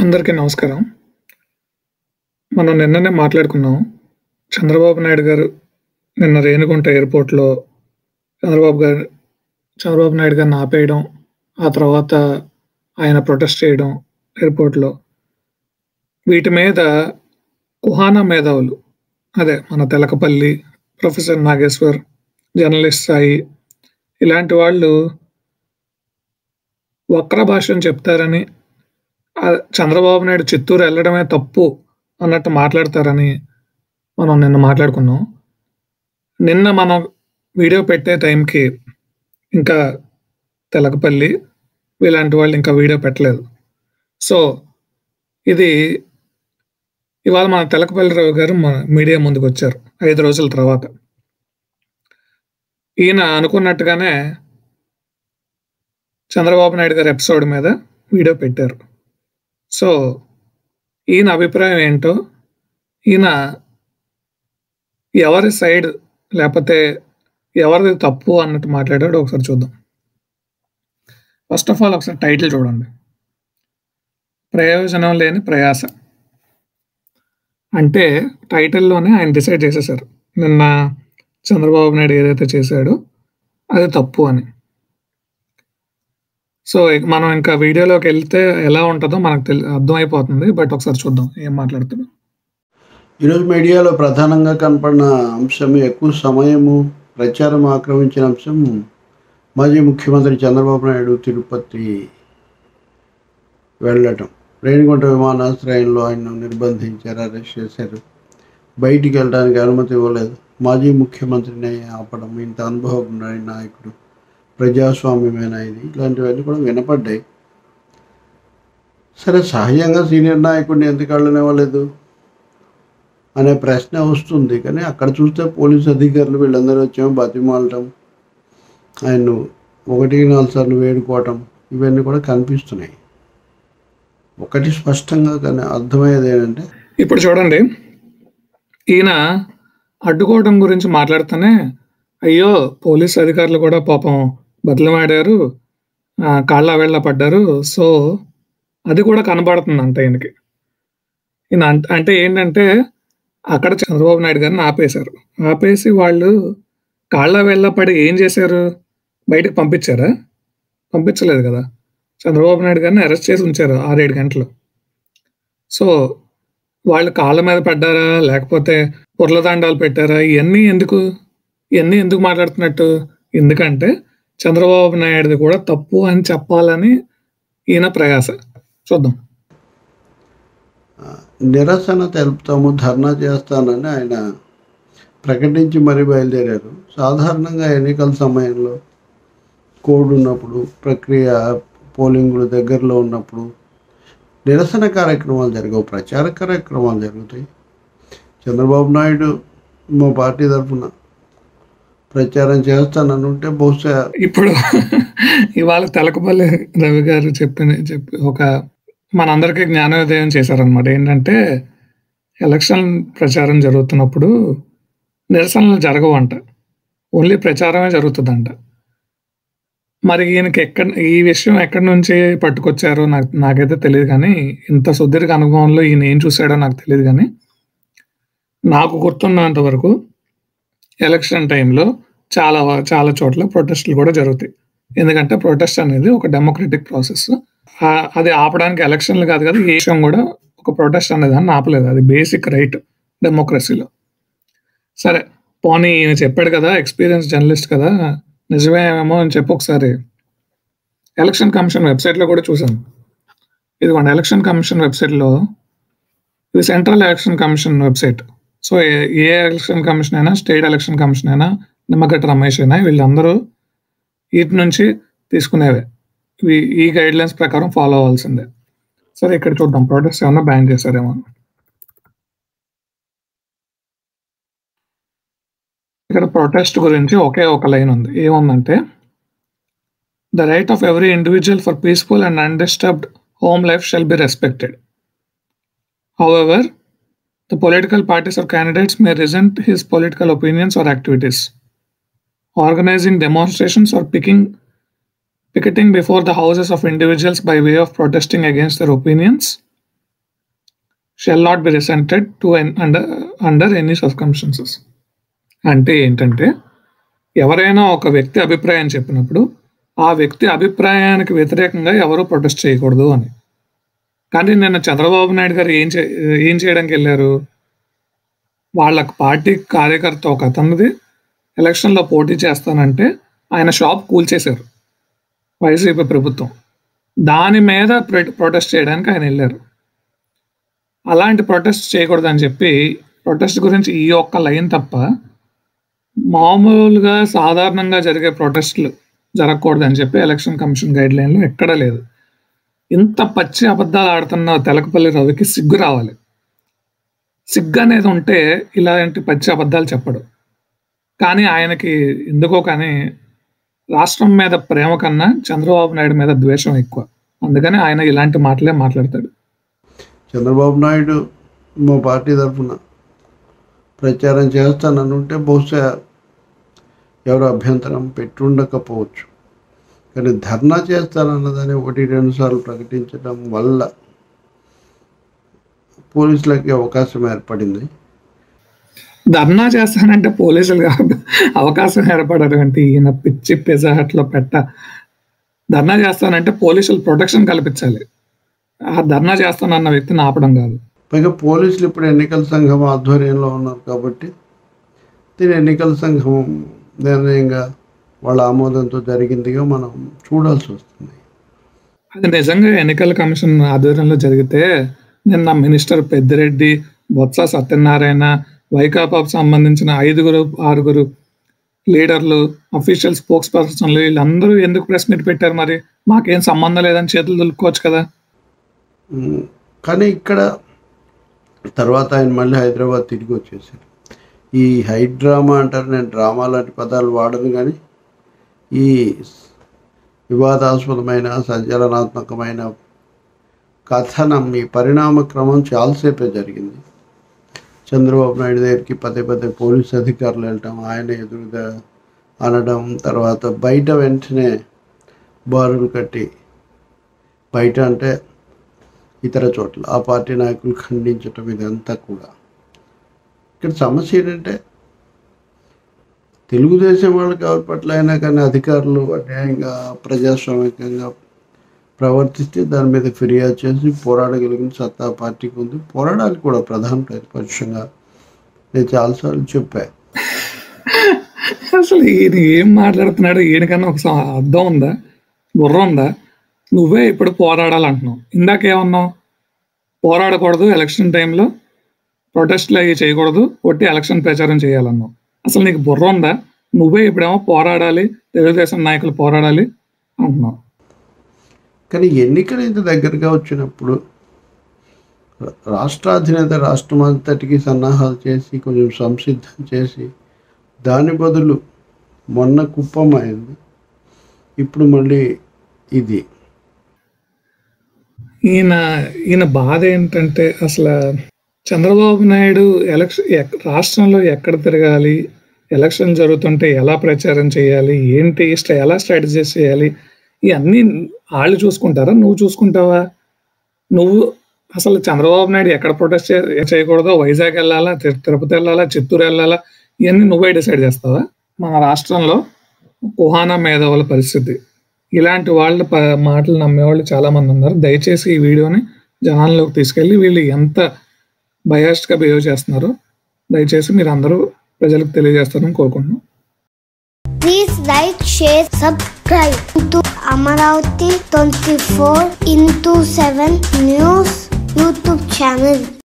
అందరికీ నమస్కారం. మనం నిన్ననే మాట్లాడుకున్నాం. చంద్రబాబు నాయుడు గారు నిన్న రేణిగుంట ఎయిర్‌పోర్ట్‌లో చంద్రబాబు గారు చంద్రబాబు నాయుడు గారిని ఆపేయడం, ఆ తర్వాత ఆయన ప్రొటెస్ట్ చేయడం ఎయిర్‌పోర్ట్‌లో. వీటి మీద కుహానా మేధావులు అదే మన తెలకపల్లి, ప్రొఫెసర్ నాగేశ్వర్, జర్నలిస్ట్ సాయి ఇలాంటి వాళ్ళు వక్ర భాషను చెప్తారని, ఆహ్, చంద్రబాబు నాయుడు చిత్తూరు ఎళ్ళడమే తప్పు అన్నట్టు మాట్లాడతారని మనం నిన్న మాట్లాడుకున్నాం. నిన్న మనం వీడియో పెట్టే టైంకి ఇంకా తెలకపల్లి ఇలాంటి వాళ్ళు ఇంకా వీడియో పెట్టలేదు. సో, ఇది ఇవాళ మన తెలకపల్లి రావు గారు మన మీడియా ముందుకొచ్చారు 5 రోజుల తర్వాత. ఈయన అనుకున్నట్టుగానే చంద్రబాబు నాయుడు గారి ఎపిసోడ్ మీద వీడియో పెట్టారు. సో, ఈయన అభిప్రాయం ఏంటో, ఈయన ఎవరి సైడ్ లేపోతే ఎవరిది తప్పు అన్నట్టు మాట్లాడాడో ఒకసారి చూద్దాం. ఫస్ట్ ఆఫ్ ఆల్ ఒకసారి టైటిల్ చూడండి. ప్రయోజనం లేని ప్రయాస. అంటే టైటిల్‌లోనే ఆయన డిసైడ్ చేసేసారు. నిన్న చంద్రబాబు నాయుడు ఏదైతే చేశాడో అది తప్పు అని. సో, ఇక మనం ఇంకా వీడియోలోకెళ్తే ఎలా ఉంటదో మనకు తెల్ అర్థమైపోతుంది. బట్ ఒకసారి చూద్దాం ఏం మాట్లాడుతాడో. ఈరోజు మీడియాలో ప్రధానంగా కనపడిన అంశం ఎక్కువ సమయము ప్రచారం ఆక్రమించిన అంశం మాజీ ముఖ్యమంత్రి చంద్రబాబు నాయుడు తిరుపతి వెళ్ళటం. రేణిగుంట విమానాశ్రయంలో ఆయన్ను నిర్బంధించారు, అరెస్ట్ చేశారు. బయటికి వెళ్ళడానికి అనుమతి ఇవ్వలేదు. మాజీ ముఖ్యమంత్రిని ఆపడం, ఇంత అనుభవం ఉన్న నాయకుడు, ప్రజాస్వామ్యమేనా ఇది? ఇలాంటివన్నీ కూడా వినపడ్డాయి. సరే సహజంగా సీనియర్ నాయకుడిని ఎందుకు వెళ్ళనివ్వలేదు అనే ప్రశ్న వస్తుంది. కానీ అక్కడ చూస్తే పోలీసు అధికారులు వీళ్ళందరూ వచ్చేమో బతిమాలటం, ఆయన్ను ఒకటికి నాలుగు సార్లు వేడుకోవటం ఇవన్నీ కూడా కనిపిస్తున్నాయి. ఒకటి స్పష్టంగా కానీ అర్థమయ్యేది ఏంటంటే ఇప్పుడు చూడండి. ఈయన అడ్డుకోవడం గురించి మాట్లాడుతూనే అయ్యో! పోలీస్ అధికారులు కూడా పాపం బతిమిలాడారు. ఆహ్, కాళ్ళ వేళ్ళ పడ్డారు. సో, అది కూడా కనబడుతుందంట ఈయనకి. ఈయన అంట్ అంటే ఏంటంటే అక్కడ చంద్రబాబు నాయుడు గారిని ఆపేశారు. ఆపేసి వాళ్ళు కాళ్ళ వేళ్ళ పడి ఏం చేశారు? బయటకి పంపించారా? పంపించలేదు కదా! చంద్రబాబు నాయుడు గారిని అరెస్ట్ చేసి ఉంచారు 6, 7 గంటలు. సో, వాళ్ళు కాళ్ళ మీద పడ్డారా? లేకపోతే ఉర్లదండాలు పెట్టారా? ఇయన్నీ ఎందుకు? ఇయన్నీ ఎందుకు మాట్లాడుతున్నట్టు? ఎందుకంటే చంద్రబాబు నాయుడుది కూడా తప్పు అని చెప్పాలని ఈయన ప్రయాస. చూద్దాం. ఆహ్, నిరసన తెలుపుతాము, ధర్నా చేస్తానని ఆయన ప్రకటించి మరీ బయలుదేరారు. సాధారణంగా ఎన్నికల సమయంలో కోడ్ ఉన్నప్పుడు, ప్రక్రియ పోలింగులు దగ్గరలో ఉన్నప్పుడు నిరసన కార్యక్రమాలు జరగవు. ప్రచార కార్యక్రమాలు జరుగుతాయి. చంద్రబాబు నాయుడు మా పార్టీ తరఫున ప్రచారం చేస్తానని ఉంటే బహుశా ఇప్పుడు ఇవాళ తెలకపల్లి రవి గారు చెప్పిన చెప్పి ఒక మనందరికీ జ్ఞానోదయం చేశారనమాట. ఏంటంటే ఎలక్షన్ ప్రచారం జరుగుతున్నప్పుడు నిరసనలు జరగవంట. ఓన్లీ ప్రచారమే జరుగుతదంట. మరి ఈయనకి ఎక్కడ ఈ విషయం ఎక్కడి నుంచి పట్టుకొచ్చారో నాకు నాకైతే తెలీదు గానీ, ఇంత సుదీర్ఘ అనుభవంలో ఈయన ఏం చూసాడో నాకు తెలీదు గానీ, నాకు గుర్తున్నంత వరకు ఎలక్షన్ టైంలో చాలా వ చాలా చోట్ల ప్రొటెస్ట్‌లు కూడా జరుగుతాయి. ఎందుకంటే ప్రొటెస్ట్ అనేది ఒక డెమోక్రటిక్ ప్రాసెస్. ఆహ్, అది ఆపడానికి ఎలక్షన్‌లు కాదు కదా! ఏ విషయం కూడా ఒక ప్రొటెస్ట్ అనేదాన్ని ఆపలేదు. అది బేసిక్ రైట్ డెమోక్రసీలో. సరే పోనీ ఈయన చెప్పాడు కదా! ఎక్స్‌పీరియన్స్ జర్నలిస్ట్ కదా! నిజమేమో అని చెప్పి ఒకసారి ఎలక్షన్ కమిషన్ వెబ్‌సైట్‌లో కూడా చూసాను. ఇదిగోండి ఎలక్షన్ కమిషన్ వెబ్‌సైట్‌లో ఇది central election commission website. So, ఏ ఏ ఎలక్షన్ కమిషన్ అయినా, స్టేట్ ఎలక్షన్ కమిషన్ అయినా, నిమ్మగడ్డ రమేష్ అయినా వీళ్ళందరూ ఈటి నుంచి తీసుకునేవే. ఈ ఈ గైడ్‌లైన్స్ ప్రకారం ఫాలో అవ్వాల్సిందే. సరే ఇక్కడ చూద్దాం ప్రొటెస్ట్ ఏమన్నా బ్యాన్ చేశారేమో అని. ఇక్కడ ప్రొటెస్ట్ గురించి ఒకే ఒక లైన్ ఉంది. ఏముందంటే the right of every individual for peaceful and undisturbed home life shall be respected. However the political parties or candidates may resent his political opinions or activities. Organizing demonstrations or picking picketing before the houses of individuals by way of protesting against their opinions shall not be resented to under under any circumstances అంటే ఏంటంటే ఎవరైనా ఒక వ్యక్తి అభిప్రాయం చెప్పినప్పుడు ఆ వ్యక్తి అభిప్రాయానికి వ్యతిరేకంగా ఎవరు ప్రొటెస్ట్ చేయకూడదు అని కానీ నిన్న చంద్రబాబు నాయుడు గారు ఏం చే ఏం చేయడానికి వెళ్ళారు వాళ్ళ పార్టీ కార్యకర్త ఒక అతనిది ఎలక్షన్లో పోటీ చేస్తానంటే ఆయన షాప్ కూల్చేశారు వైసీపీ ప్రభుత్వం దాని మీద ప్రొ- ప్రొటెస్ట్ చేయడానికి ఆయన వెళ్ళారు అలాంటి ప్రొటెస్ట్ చేయకూడదని చెప్పి ప్రొటెస్ట్ గురించి ఈ ఒక్క లైన్ తప్ప మామూలుగా సాధారణంగా జరిగే ప్రొటెస్ట్లు జరగకూడదని చెప్పి ఎలక్షన్ కమిషన్ గైడ్ లైన్లో ఎక్కడా లేదు ఇంత పచ్చి అబద్ధాలు ఆడుతున్న తెలకపల్లి రవికి సిగ్గు రావాలి సిగ్గు అనేది ఉంటే ఇలాంటి పచ్చి అబద్ధాలు చెప్పడు కానీ ఆయనకి ఎందుకో కానీ రాష్ట్రం మీద ప్రేమ కన్నా చంద్రబాబు నాయుడు మీద ద్వేషం ఎక్కువ అందుకని ఆయన ఇలాంటి మాటలే మాట్లాడతాడు చంద్రబాబు నాయుడు మా పార్టీ తరఫున ప్రచారం చేస్తాననుంటే బహుశా ఎవరు అభ్యంతరం పెట్టుండకపోవచ్చు కానీ ధర్నా చేస్తానన్నదని ఒకటి రెండు సార్లు ప్రకటించడం వల్ల పోలీసులకి అవకాశం ఏర్పడింది ధర్నా చేస్తానంటే పోలీసులు కాదు అవకాశం ఏర్పడడం అంటే ఈయన పిచ్చి పిజ్జాహట్లో పెట్ట ధర్నా చేస్తానంటే పోలీసులు ప్రొటెక్షన్ కల్పించాలి ఆ ధర్నా చేస్తానన్న వ్యక్తిని ఆపడం కాదు పైగా పోలీసులు ఇప్పుడు ఎన్నికల సంఘం ఆధ్వర్యంలో ఉన్నారు కాబట్టి దీని ఎన్నికల సంఘం నిర్ణయంగా వాళ్ళ ఆమోదంతో జరిగిందిగా మనం చూడాల్సి వస్తుంది అది నిజంగా ఎన్నికల కమిషన్ ఆధ్వర్యంలో జరిగితే నిన్న మినిస్టర్ పెద్దిరెడ్డి బొత్స సత్యనారాయణ వైకాపాకు సంబంధించిన ఐదుగురు ఆరుగురు లీడర్లు అఫీషియల్ స్పోక్స్ పర్సన్లు వీళ్ళందరూ ఎందుకు ప్రెస్ మీట్ పెట్టారు మరి మాకేం సంబంధం లేదని చేతులు దులుపుకోవచ్చు కదా ఉమ్, కానీ ఇక్కడ తర్వాత ఆయన మళ్ళీ హైదరాబాద్ తిరిగి వచ్చేసారు ఈ హై డ్రామా అంటారు నేను డ్రామా లాంటి పదాలు వాడను కానీ ఈ వివాదాస్పదమైన సంచలనాత్మకమైన కథనం ఈ పరిణామ క్రమం చాలాసేపే జరిగింది చంద్రబాబు నాయుడు దగ్గరికి పదే పదే పోలీస్ అధికారులు వెళ్ళటం ఆయన ఎదురుగా అనడం తర్వాత బయట వెంటనే బారులు కట్టి బయట అంటే ఇతర చోట్ల ఆ పార్టీ నాయకులు ఖండించటం ఇదంతా కూడా ఇక్కడ సమస్య ఏంటంటే తెలుగుదేశం వాళ్ళకి ఎవరి పట్ల అయినా కానీ అధికారులు అన్యాయంగా ప్రజాస్వామికంగా ప్రవర్తిస్తే దాని మీద ఫిర్యాదు చేసి పోరాడగలిగిన సత్తా పార్టీకి ఉంది పోరాడాలి కూడా ప్రధాన ప్రతిపక్షంగా నేను చాలాసార్లు చెప్పా అసలు ఈయన ఏం మాట్లాడుతున్నాడు ఈయనకన్నా ఒక స- అర్థం ఉందా బుర్ర ఉందా నువ్వే ఇప్పుడు పోరాడాలంటున్నావు ఇందాక ఏమన్నావు పోరాడకూడదు ఎలక్షన్ టైంలో ప్రొటెస్ట్లు అవి చేయకూడదు ఒట్టి ఎలక్షన్ ప్రచారం చేయాలన్నావు అసలు నీకు బుర్ర ఉందా నువ్వే ఇప్పుడేమో పోరాడాలి తెలుగుదేశం నాయకులు పోరాడాలి అంటున్నావు కానీ ఎన్నికలు ఇంత దగ్గరగా వచ్చినప్పుడు రా- రాష్ట్రాధినేత రాష్ట్రం అంతటికి సన్నాహాలు చేసి కొంచెం సంసిద్ధం చేసి దాని బదులు మొన్న కుప్పం అయింది ఇప్పుడు మళ్ళీ ఇది ఈయన ఈయన బాధ ఏంటంటే అసలు చంద్రబాబు నాయుడు ఎలక్షన్ ఎక్- రాష్ట్రంలో ఎక్కడ తిరగాలి ఎలక్షన్ జరుగుతుంటే ఎలా ప్రచారం చేయాలి ఏంటి స్ట్రా- ఎలా స్ట్రాటజీస్ చేయాలి ఇవన్నీ వాళ్ళు చూసుకుంటారా నువ్వు చూసుకుంటావా నువ్వు అసలు చంద్రబాబు నాయుడు ఎక్కడ ప్రొటెస్ట్ చేయకూడదో వైజాగ్ వెళ్ళాలా తి- తిరుపతి వెళ్ళాలా చిత్తూరు వెళ్ళాలా ఇవన్నీ నువ్వే డిసైడ్ చేస్తావా మన రాష్ట్రంలో కుహానా మేధావుల పరిస్థితి ఇలాంటి వాళ్ళ ప మాటలు నమ్మేవాళ్ళు చాలా మంది ఉన్నారు దయచేసి ఈ వీడియోని జనాల్లోకి తీసుకెళ్ళి వీళ్ళు ఎంత బయాస్డ్గా బిహేవ్ చేస్తున్నారో దయచేసి మీరు అందరూ ప్రజలకు తెలియజేస్తారని కోరుకుంటున్నాం Please like, share, subscribe to Amaravati 24 into 7 News YouTube channel.